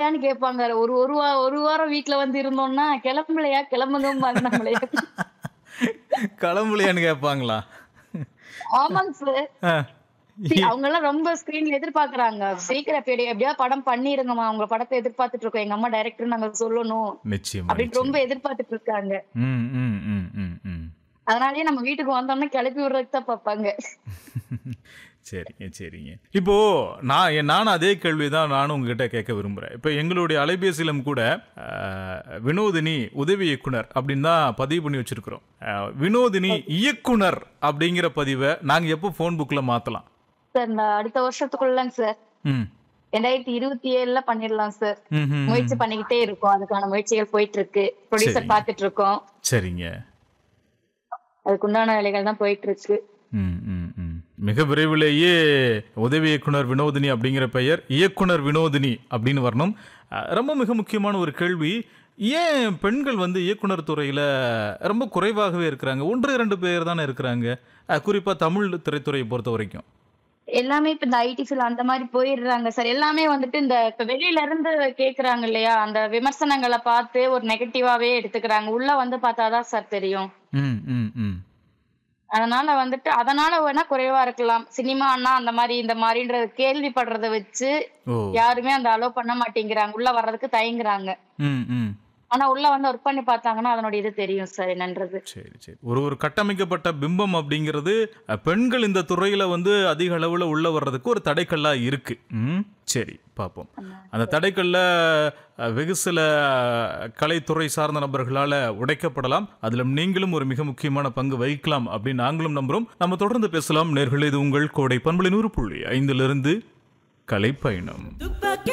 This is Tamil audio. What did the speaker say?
கிளம்பலையான்னு கேட்பாங்க ஒரு ஒரு வா ஒரு வாரம் வீட்ல வந்து இருந்தோம்னா கிளம்பலையா கிளம்புங்கம்பாங்க நம்மளே கிளம்பலையான்னு கேட்பாங்களா ஆமாங்க சார் ஆ. அவங்க எல்லாம் ரொம்ப ஸ்கிரீன்ல எதிர்பார்க்கறாங்க சீக்கிரம் எப்படி எப்படியா படம் பண்ணிருங்கம்மா அவங்க படத்தை எதிர்பார்த்துட்டு இருக்கோம் எங்க அம்மா டைரக்டர் நாங்க சொல்லணும் நிச்சயமா அப்படின்னு ரொம்ப எதிர்பார்த்துட்டு இருக்காங்க ம் ம் ம் ம் ம் அதனாலயே நம்ம வீட்டுக்கு வந்தோம்னா கிளப்பி விடுறதுக்கு தான் பார்ப்பாங்க சரிங்க சரிங்க இப்போ நான் என் நானும் அதே கேள்வி தான் நானும் உங்ககிட்ட கேட்க விரும்புகிறேன் இப்போ எங்களுடைய அலைபேசியிலும் கூட அஹ், வினோதினி உதவி இயக்குனர் அப்படின்னு தான் பதிவு பண்ணி வச்சிருக்கிறோம் அஹ், வினோதினி இயக்குனர் அப்படிங்கிற பதிவை நாங்கள் எப்போ ஃபோன் புக்கில் மாற்றலாம் சார் இந்த அடுத்த வருஷத்துக்குள்ளங்க சார் ம் ரெண்டாயிரத்தி இருபத்தி ஏழுல பண்ணிடலாம் சார் ம் ம், முயற்சி பண்ணிக்கிட்டே இருக்கோம் அதுக்கான முயற்சிகள் போயிட்டு இருக்கு ப்ரொடியூசர் சரி. பாத்துட்டு இருக்கோம் சரிங்க அதுக்கு உண்டான வேலைகள் தான் போயிட்டு இருக்கு ம் ம் ம் மிக விரைவிலேயே உதவி இயக்குனர் வினோதினி அப்படிங்கிற பெயர் இயக்குனர் வினோதினி அப்படின்னு வரணும் அஹ், ரொம்ப மிக முக்கியமான ஒரு கேள்வி ஏன் பெண்கள் வந்து இயக்குனர் துறையில் ரொம்ப குறைவாகவே இருக்கிறாங்க ஒன்று இரண்டு பேர் தானே இருக்கிறாங்க அஹ், குறிப்பா தமிழ் திரைத்துறையை பொறுத்த வரைக்கும் எல்லாமே இப்ப இந்த ஐடி ஃபீல்ட் அந்த மாதிரி போயிடுறாங்க சார் எல்லாமே வந்துட்டு இந்த இப்ப வெளியில இருந்து கேக்குறாங்க இல்லையா அந்த விமர்சனங்களை பார்த்து ஒரு நெகட்டிவாவே எடுத்துக்கிறாங்க உள்ள வந்து பார்த்தாதான் சார் தெரியும் ம் ம் ம் அதனால வந்துட்டு அதனால வேணா குறைவா இருக்கலாம் சினிமான்னா அந்த மாதிரி இந்த மாதிரின்றது கேள்விப்படுறத வச்சு ஓ யாருமே அந்த அலோவ் பண்ண மாட்டேங்கிறாங்க உள்ள வர்றதுக்கு தயங்குறாங்க ம் ம் ஆனா உள்ள வந்து ஒர்க் பண்ணி பார்த்தாங்கன்னா அதனுடைய இது தெரியும் சார் என்னன்றது சரி சரி ஒரு ஒரு கட்டமைக்கப்பட்ட பிம்பம் அப்படிங்கிறது அஹ், பெண்கள் இந்த துறையில வந்து அதிக அளவுல உள்ள வர்றதுக்கு ஒரு தடைக்கல்லா இருக்கு ம் சரி பார்ப்போம் அந்த தடைக்கல்ல அஹ், வெகு சில அஹ், கலைத்துறை சார்ந்த நபர்களால உடைக்கப்படலாம் அதுல நீங்களும் ஒரு மிக முக்கியமான பங்கு வகிக்கலாம் அப்படின்னு நாங்களும் நம்புறோம் நம்ம தொடர்ந்து பேசலாம் நேர்களே இது உங்கள் கோடை பண்புலை நூறு புள்ளி ஐந்திலிருந்து கலைப்பயணம்